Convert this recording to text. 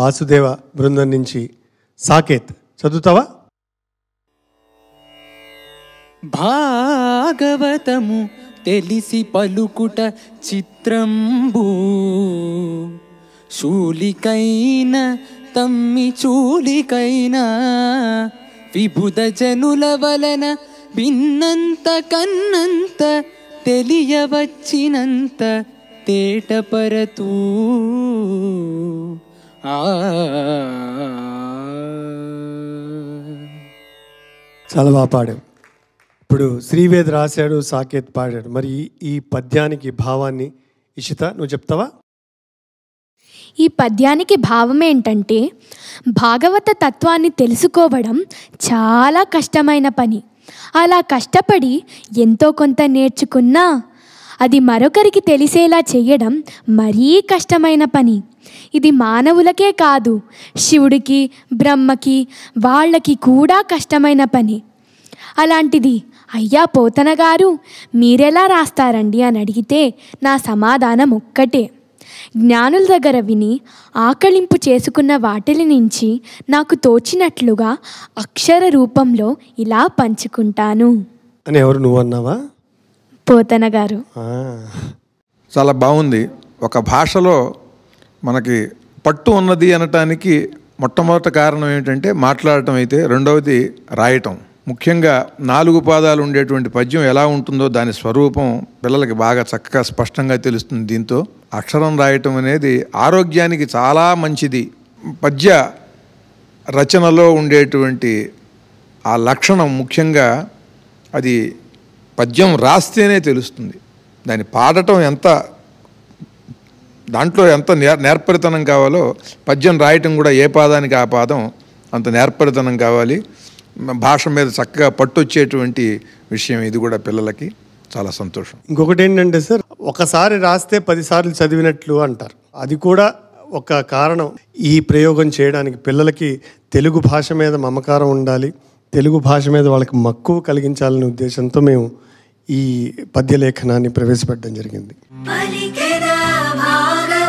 వాసుదేవ బృందం నుంచి సాకేత్ చదువుతావా భాగవతము తెలిసి పలుకుట చిత్రంబు శూలికైన తమ్మి చూలికైన విబుధ జనుల వలన భిన్నంత కన్నంత తెలియవచ్చినంత తేటపరతూ ఆ చాలా బాగా పాడావు ఇప్పుడు శ్రీవేద్ రాశాడు సాకేత్ పాడాడు మరి ఈ- ఈ పద్యానికి భావాన్ని ఇషిత నువ్వు చెప్తావా ఈ పద్యానికి భావం ఏంటంటే భాగవత తత్వాన్ని తెలుసుకోవడం చాలా కష్టమైన పని అలా కష్టపడి ఎంతో కొంత నేర్చుకున్నా అది మరొకరికి తెలిసేలా చేయడం మరీ కష్టమైన పని ఇది మానవులకే కాదు శివుడికి బ్రహ్మకి వాళ్ళకి కూడా కష్టమైన పని అలాంటిది అయ్యా పోతన గారు మీరెలా రాస్తారండి అని అడిగితే నా సమాధానం ఒక్కటే జ్ఞానుల దగ్గర విని ఆకలింపు చేసుకున్న వాటిలి నుంచి నాకు తోచినట్లుగా అక్షర రూపంలో ఇలా పంచుకుంటాను అని ఎవరు నువ్వు అన్నావా పోతన గారు ఆ, చాలా బాగుంది ఒక భాషలో మనకి పట్టు ఉన్నది అనటానికి మొట్టమొదటి కారణం ఏమిటంటే మాట్లాడటం అయితే రెండవది రాయటం ముఖ్యంగా నాలుగు పాదాలు ఉండేటువంటి పద్యం ఎలా ఉంటుందో దాని స్వరూపం పిల్లలకి బాగా చక్కగా స్పష్టంగా తెలుస్తుంది దీంతో అక్షరం రాయటం అనేది ఆరోగ్యానికి చాలా మంచిది పద్య రచనలో ఉండేటువంటి ఆ లక్షణం ముఖ్యంగా అది పద్యం రాస్తేనే తెలుస్తుంది దాన్ని పాడటం ఎంత దాంట్లో ఎంత నేర్ నేర్పరితనం కావాలో పద్యం రాయటం కూడా ఏ పాదానికి ఆ పాదం అంత నేర్పరితనం కావాలి మ- భాష మీద చక్కగా పట్టొచ్చేటువంటి విషయం ఇది కూడా పిల్లలకి చాలా సంతోషం ఇంకొకటి ఏంటంటే సార్ ఒకసారి రాస్తే పదిసార్లు చదివినట్లు అంటారు అది కూడా ఒక కారణం ఈ ప్రయోగం చేయడానికి పిల్లలకి తెలుగు భాష మీద మమకారం ఉండాలి తెలుగు భాష మీద వాళ్ళకి మక్కువ కలిగించాలనే ఉద్దేశంతో మేము ఈ పద్య లేఖనాన్ని ప్రవేశపెట్టడం జరిగింది పలికెద భాగవత